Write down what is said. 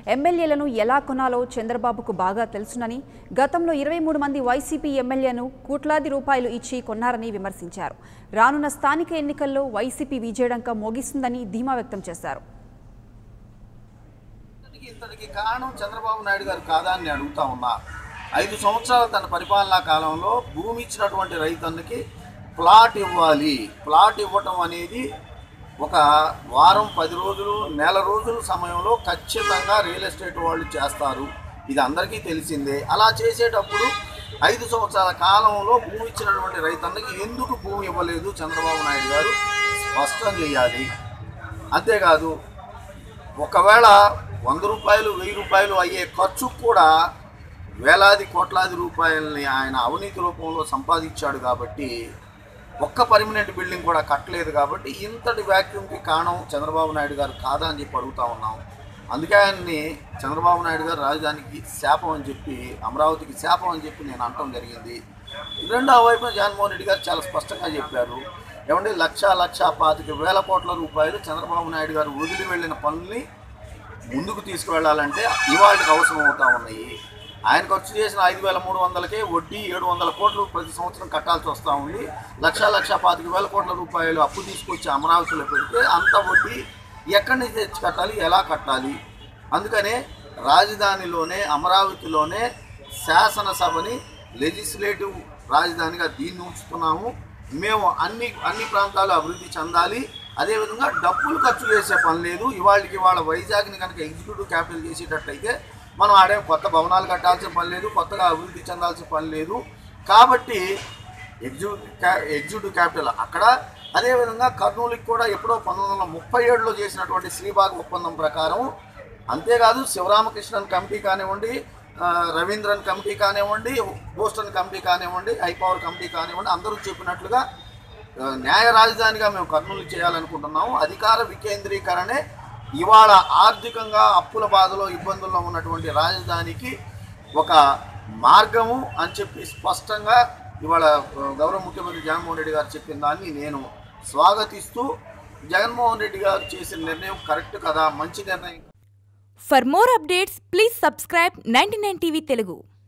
ఎమ్మెల్యేలను ఎలా కొనాలో చంద్రబాబుకు బాగా తెలుసునని గతంలో ఇరవై మూడు మంది వైసీపీ ఎమ్మెల్యేను కోట్లాది రూపాయలు ఇచ్చి కొన్నారని విమర్శించారు రానున్న స్థానిక ఎన్నికల్లో వైసీపీ విజయడంక మోగిస్తుందని ధీమా వ్యక్తం చేశారు ఇంతటికి ఇంతటికి కారణం చంద్రబాబు నాయుడు గారు కాదా అని నేను అడుగుతా ఉన్నా ఐదు సంవత్సరాల తన పరిపాలనా కాలంలో భూమి ఇచ్చినటువంటి రైతన్నకి ప్లాట్ ఇవ్వాలి ప్లాట్ ఇవ్వటం అనేది ఒక వారం పది రోజులు నెల రోజుల సమయంలో ఖచ్చితంగా రియల్ ఎస్టేట్ వాళ్ళు చేస్తారు ఇది అందరికీ తెలిసిందే అలా చేసేటప్పుడు ఐదు సంవత్సరాల కాలంలో భూమి ఇచ్చినటువంటి రైతన్నకి ఎందుకు భూమి ఇవ్వలేదు చంద్రబాబు నాయుడు గారు స్పష్టం చేయాలి అంతేకాదు ఒకవేళ వంద రూపాయలు వెయ్యి రూపాయలు అయ్యే ఖర్చు కూడా వేలాది కోట్లాది రూపాయలని ఆయన అవినీతి రూపంలో సంపాదించాడు కాబట్టి ఒక్క పర్మనెంట్ బిల్డింగ్ కూడా కట్టలేదు కాబట్టి ఇంతటి వ్యాక్యూమ్కి కారణం చంద్రబాబు నాయుడు గారు కాదా అని చెప్పి అడుగుతా ఉన్నాం అందుకే ఆయన్ని చంద్రబాబు నాయుడు గారు రాజధానికి శాపం అని చెప్పి అమరావతికి శాపం అని చెప్పి నేను అనటం జరిగింది రెండవ వైపున జగన్మోహన్ రెడ్డి గారు చాలా స్పష్టంగా చెప్పారు ఏమంటే లక్ష లక్ష పాతిక వేల కోట్ల రూపాయలు చంద్రబాబు నాయుడు గారు వదిలి వెళ్ళిన పనుల్ని ముందుకు తీసుకువెళ్ళాలంటే ఇవాళకి అవసరం అవుతా ఉన్నాయి ఆయన ఖర్చు చేసిన ఐదు వేల మూడు వందలకే వడ్డీ ఏడు వందల కోట్లు ప్రతి సంవత్సరం కట్టాల్సి వస్తూ ఉంది లక్ష లక్ష పాతిక వేల కోట్ల రూపాయలు అప్పు తీసుకొచ్చి అమరావతిలో పెడితే అంత వడ్డీ ఎక్కడి నుంచి తెచ్చి కట్టాలి ఎలా కట్టాలి అందుకనే రాజధానిలోనే అమరావతిలోనే శాసనసభని లెజిస్లేటివ్ రాజధానిగా దీన్ని ఉంచుతున్నాము మేము అన్ని అన్ని ప్రాంతాలు అభివృద్ధి చెందాలి అదేవిధంగా డబ్బులు ఖర్చు చేసే పని లేదు ఇవాళకి వాళ్ళ వైజాగ్ని కనుక ఎగ్జిక్యూటివ్ క్యాపిటల్ చేసేటట్టయితే మనం ఆడే కొత్త భవనాలు కట్టాల్సిన పని లేదు కొత్తగా అభివృద్ధి చెందాల్సిన పని లేదు కాబట్టి ఎగ్జిక్యూటివ్ క్యా ఎగ్జిక్యూటివ్ క్యాపిటల్ అక్కడ అదేవిధంగా కర్నూలుకి కూడా ఎప్పుడో పంతొమ్మిది వందల ముప్పై ఏడులో చేసినటువంటి శ్రీబాగ్ ఒప్పందం ప్రకారం అంతేకాదు శివరామకృష్ణన్ కమిటీ కానివ్వండి ఆ, రవీంద్రన్ కమిటీ కానివ్వండి బోస్టన్ కమిటీ కానివ్వండి హైపవర్ కమిటీ కానివ్వండి అందరూ చెప్పినట్లుగా ఆ, న్యాయ రాజధానిగా మేము కర్నూలు చేయాలనుకుంటున్నాము అధికార వికేంద్రీకరణే ఇవాళ ఆర్థికంగా అప్పుల బాధలో ఇబ్బందుల్లో ఉన్నటువంటి రాజధానికి ఒక మార్గము అని చెప్పి స్పష్టంగా ఇవాళ ఆ, గౌరవ ముఖ్యమంత్రి జగన్మోహన్ రెడ్డి గారు చెప్పిన దాన్ని నేను స్వాగతిస్తూ జగన్మోహన్ రెడ్డి గారు చేసిన నిర్ణయం కరెక్ట్ కదా మంచి నిర్ణయం For more updates, please subscribe 99 TV Telugu.